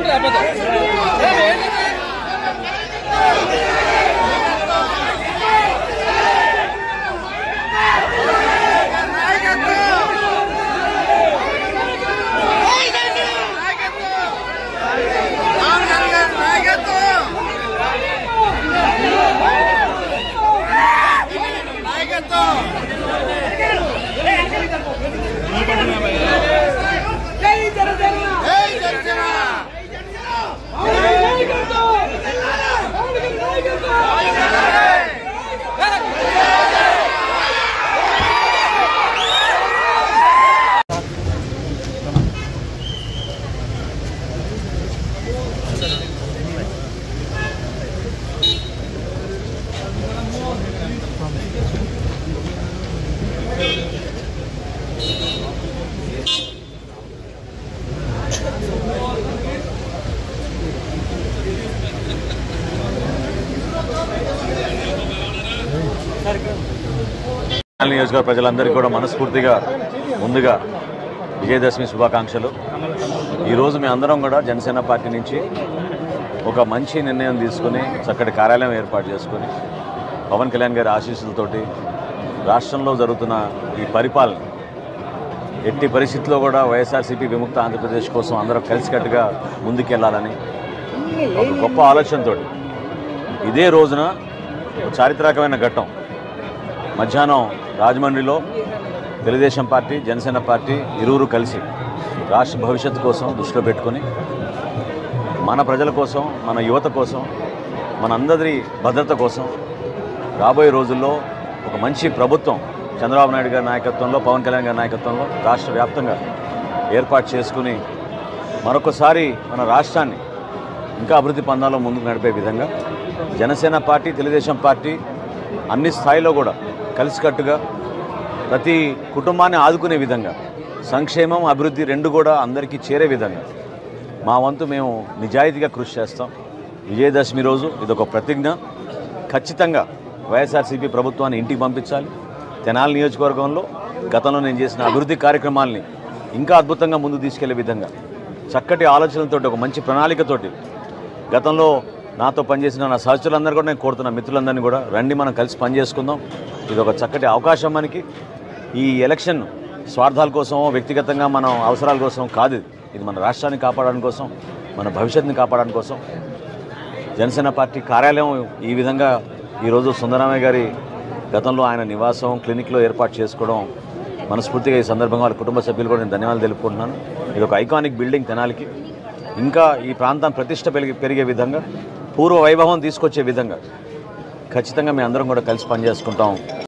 తెనాలి నియోజకవర్గ ప్రజలందరికీ కూడా మనస్ఫూర్తిగా ముందుగా విజయదశమి శుభాకాంక్షలు ఈరోజు మేము అందరం కూడా జనసేన పార్టీ నుంచి ఒక మంచి నిర్ణయం తీసుకుని చక్కటి కార్యాలయం ఏర్పాటు చేసుకొని పవన్ కళ్యాణ్ గారి ఆశీస్సులతోటి రాష్ట్రంలో జరుగుతున్న ఈ పరిపాలన ఎట్టి పరిస్థితుల్లో కూడా వైఎస్ఆర్సీపీ విముక్త ఆంధ్రప్రదేశ్ కోసం అందరం కలిసికట్టుగా ముందుకెళ్లాలని ఒక గొప్ప ఆలోచనతో ఇదే రోజున ఒక చారిత్రాత్మకమైన ఘట్టం మధ్యాహ్నం రాజమండ్రిలో తెలుగుదేశం పార్టీ జనసేన పార్టీ ఇరువురు కలిసి రాష్ట్ర భవిష్యత్తు కోసం దృష్టిలో పెట్టుకొని మన ప్రజల కోసం మన యువత కోసం మన అందరి భద్రత కోసం రాబోయే రోజుల్లో ఒక మంచి ప్రభుత్వం చంద్రబాబు నాయుడు గారి నాయకత్వంలో పవన్ కళ్యాణ్ గారి నాయకత్వంలో రాష్ట్ర వ్యాప్తంగా ఏర్పాటు చేసుకుని మరొకసారి మన రాష్ట్రాన్ని ఇంకా అభివృద్ధి పందాలో ముందుకు నడిపే విధంగా జనసేన పార్టీ తెలుగుదేశం పార్టీ అన్ని స్థాయిలో కూడా కలిసికట్టుగా ప్రతి కుటుంబాన్ని ఆదుకునే విధంగా సంక్షేమం అభివృద్ధి రెండు కూడా అందరికీ చేరే విధంగా మా వంతు మేము నిజాయితీగా కృషి చేస్తాం విజయదశమి రోజు ఇదొక ప్రతిజ్ఞ ఖచ్చితంగా వైఎస్ఆర్సీపీ ప్రభుత్వాన్ని ఇంటికి పంపించాలి తెనాలి నియోజకవర్గంలో గతంలో నేను చేసిన అభివృద్ధి కార్యక్రమాల్ని ఇంకా అద్భుతంగా ముందు తీసుకెళ్లే విధంగా చక్కటి ఆలోచనలతోటి ఒక మంచి ప్రణాళికతోటి గతంలో నాతో పనిచేసిన నా సహచరులందరూ కూడా నేను కోరుతున్న మిత్రులందరినీ కూడా రండి మనం కలిసి పనిచేసుకుందాం ఇది ఒక చక్కటి అవకాశం మనకి ఈ ఎలక్షన్ స్వార్థాల కోసం వ్యక్తిగతంగా మనం అవసరాల కోసం కాదు ఇది. ఇది మన రాష్ట్రాన్ని కాపాడడం కోసం మన భవిష్యత్తుని కాపాడడం కోసం జనసేన పార్టీ కార్యాలయం ఈ విధంగా ఈరోజు సుందరరామయ్య గారి గతంలో ఆయన నివాసం క్లినిక్లో ఏర్పాటు చేసుకోవడం మనస్ఫూర్తిగా ఈ సందర్భంగా వాళ్ళ కుటుంబ సభ్యులు కూడా నేను ధన్యవాదాలు తెలుపుకుంటున్నాను ఇది ఒక ఐకానిక్ బిల్డింగ్ తెనాలికి ఇంకా ఈ ప్రాంతం ప్రతిష్ట పెరిగి పెరిగే విధంగా పూర్వ వైభవం తీసుకొచ్చే విధంగా ఖచ్చితంగా మేము అందరం కూడా కలిసి పనిచేసుకుంటాం